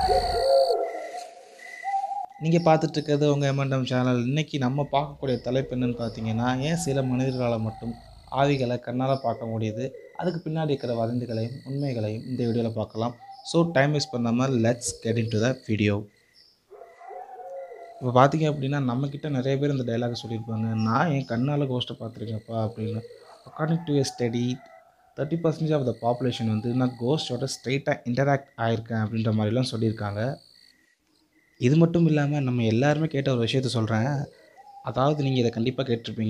நீங்கள் பார்த்துட்டு இருக்கிறது உங்கள் எம்என்டம் சேனல் இன்றைக்கி நம்ம பார்க்கக்கூடிய தலைப்பு என்னன்னு பார்த்தீங்கன்னா ஏன் சில மனிதர்களால் மட்டும் ஆவிகளை கண்ணால் பார்க்க முடியுது அதுக்கு பின்னாடி இருக்கிற வதந்திகளையும் உண்மைகளையும் இந்த வீடியோவில் பார்க்கலாம் ஸோ டைம் வேஸ்ட் பண்ணாமல் let's get into the video இப்போ பார்த்தீங்க அப்படின்னா நம்மக்கிட்ட நிறைய பேர் இந்த டைலாக் சொல்லியிருப்பாங்க நான் என் கண்ணால் கோஸ்ட்டை பார்த்துருக்கேன்ப்பா அப்படின்னு according to a study thirty percentage of the population வந்து நான் கோஸ்ட்டோட ஸ்ட்ரெயிட்டாக இன்டராக்ட் ஆகிருக்கேன் அப்படின்ற மாதிரிலாம் சொல்லியிருக்காங்க இது மட்டும் இல்லாமல் நம்ம எல்லாருமே கேட்ட ஒரு விஷயத்த சொல்கிறேன் அதாவது நீங்கள் இதை கண்டிப்பாக கேட்டிருப்பீங்க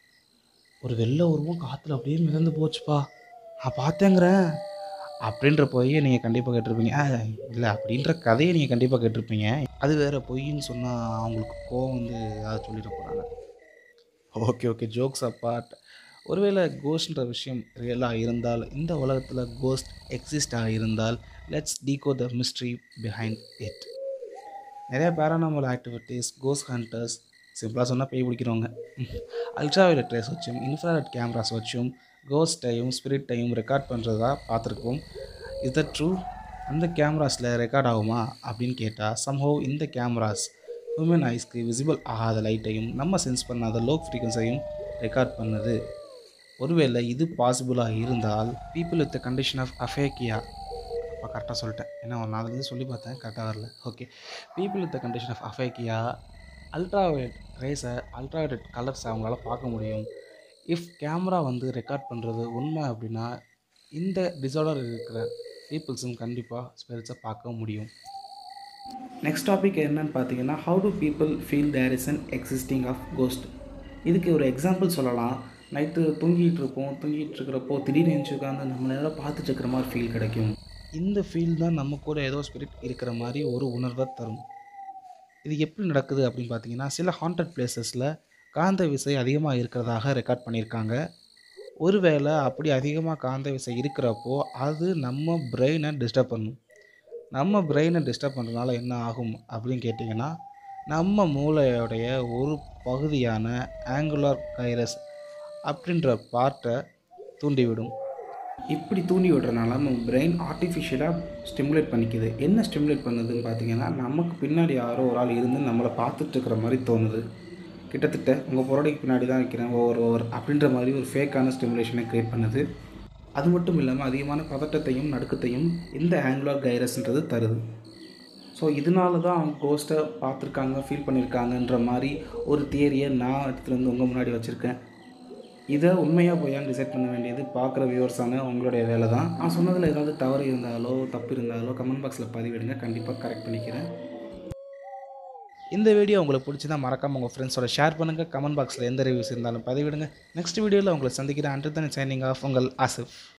ஒரு வெள்ளை உருவம் காற்றுல அப்படியே மிதந்து போச்சுப்பா நான் பார்த்தேங்கிறேன் அப்படின்ற பொய்யை நீங்கள் கண்டிப்பாக கேட்டிருப்பீங்க ஆ, இல்லை அப்படின்ற கதையை நீங்கள் கண்டிப்பாக கேட்டிருப்பீங்க அது வேறு பொய்ன்னு சொன்னால் அவங்களுக்கு கோவம் வந்து அதை சொல்லிட போகிறாங்க ஓகே ஓகே ஜோக்ஸ் அப்பார்ட் ஒருவேளை கோஸ்ட்ன்ற விஷயம் ரியலாக இருந்தால் இந்த உலகத்தில் கோஸ்ட் எக்ஸிஸ்டாக இருந்தால் let's decode the mystery behind it நிறைய பேரானாமல் ஆக்டிவிட்டீஸ் கோஸ்ட் ஹண்டர்ஸ் சிம்பிளாக சொன்னால் பேய் பிடிக்கிறவங்க அல்ட்ராவைலட் ரேஸ் வச்சும் இன்ஃப்ராரெட் கேமராஸ் வச்சும் கோஸ்ட்டையும் ஸ்பிரிட்டையும் ரெக்கார்ட் பண்ணுறதா பார்த்துருக்கோம் இஸ் த ட்ரூ அந்த கேமராஸில் ரெக்கார்ட் ஆகுமா அப்படின்னு கேட்டால் சம்ஹவ் இந்த கேமராஸ் ஹியூமன் ஐஸ்க்கு விசிபிள் ஆகாத லைட்டையும் நம்ம சென்ஸ் பண்ணாத லோ ஃப்ரீக்வன்ஸையும் ரெக்கார்ட் பண்ணுது ஒருவேளை இது பாசிபிளாக இருந்தால் people with condition of aphakia அப்போ கரெக்டாக சொல்லிட்டேன் ஏன்னா ஒரு நாலுலேருந்து சொல்லி பார்த்தேன் கரெக்டாக வரல okay people with condition of aphakia ultraviolet ரேஸை அல்ட்ராவைட் கலர்ஸ் அவங்களால பார்க்க முடியும் இஃப் கேமரா வந்து ரெக்கார்ட் பண்ணுறது உண்மை அப்படின்னா இந்த டிசார்டர் இருக்கிற பீப்புள்ஸும் கண்டிப்பாக ஸ்பிரிட்ஸை பார்க்க முடியும் நெக்ஸ்ட் டாபிக் என்னன்னு பார்த்தீங்கன்னா how do people feel there is an existing of ghost இதுக்கு ஒரு எக்ஸாம்பிள் சொல்லலாம் நைட்டு தூங்கிட்டு இருப்போம் தூங்கிட்டு இருக்கிறப்போ திடீர்னு எழுந்துச்சு உட்காந்து நம்ம நேரம் பார்த்துட்டு இருக்கிற மாதிரி ஃபீல் கிடைக்கும் இந்த ஃபீல் தான் நம்ம கூட ஏதோ ஸ்பிரிட் இருக்கிற மாதிரி ஒரு உணர்வை தரும் இது எப்படி நடக்குது அப்படின்னு பார்த்தீங்கன்னா சில ஹாண்டட் பிளேசஸில் காந்த விசை அதிகமாக இருக்கிறதாக ரெக்கார்ட் பண்ணியிருக்காங்க ஒருவேளை அப்படி அதிகமாக காந்த விசை இருக்கிறப்போ அது நம்ம பிரெயினை டிஸ்டர்ப் பண்ணும் நம்ம பிரெயினை டிஸ்டர்ப் பண்ணுறதுனால என்ன ஆகும் அப்படின்னு கேட்டிங்கன்னா நம்ம மூளையோடைய ஒரு பகுதியான ஆங்குலார் கைரஸ் அப்படின்ற பார்ட்டை தூண்டிவிடும் இப்படி தூண்டி விடுறதுனால நம்ம பிரெயின் ஆர்டிஃபிஷியலாக ஸ்டிமுலேட் பண்ணிக்குது என்ன ஸ்டிமுலேட் பண்ணுதுன்னு பார்த்தீங்கன்னா நமக்கு பின்னாடி யாரோ ஒரு ஆள் இருந்து நம்மளை பார்த்துட்டு இருக்கிற மாதிரி தோணுது கிட்டத்தட்ட உங்கள் புரோடைக்கு பின்னாடி தான் வைக்கிறேன் ஓவர் ஓவர் அப்படின்ற மாதிரி ஒரு ஃபேக்கான ஸ்டிமுலேஷனை க்ரியேட் பண்ணுது அது மட்டும் இல்லாமல் அதிகமான பதட்டத்தையும் நடுக்கத்தையும் இந்த ஆங்குலார் கைரஸ்ன்றது தருது ஸோ இதனால தான் அவங்க கோஸ்ட்டை பார்த்துருக்காங்க ஃபீல் பண்ணியிருக்காங்கன்ற மாதிரி ஒரு தியரியை நான் எடுத்துகிட்டு வந்து உங்கள் முன்னாடி வச்சுருக்கேன் இதை உண்மையாக பொய்யான்னு டிசைட் பண்ண வேண்டியது பார்க்குற வியூவர்ஸான உங்களுடைய வேலை தான் நான் சொன்னதில் ஏதாவது தவறு இருந்தாலோ தப்பு இருந்தாலோ கமெண்ட் பாக்ஸில் பதிவிடுங்க கண்டிப்பாக கரெக்ட் பண்ணிக்கிறேன் இந்த வீடியோ உங்களுக்கு பிடிச்சதா மறக்காமல் உங்கள் ஃப்ரெண்ட்ஸோட ஷேர் பண்ணுங்கள் கமெண்ட் பாக்ஸில் எந்த ரிவ்யூஸ் இருந்தாலும் பதிவிடுங்க நெக்ஸ்ட் வீடியோவில் உங்களை சந்திக்கிறேன் அண்டர் தன் சைனிங் ஆஃப் உங்கள் ஆசிஃப்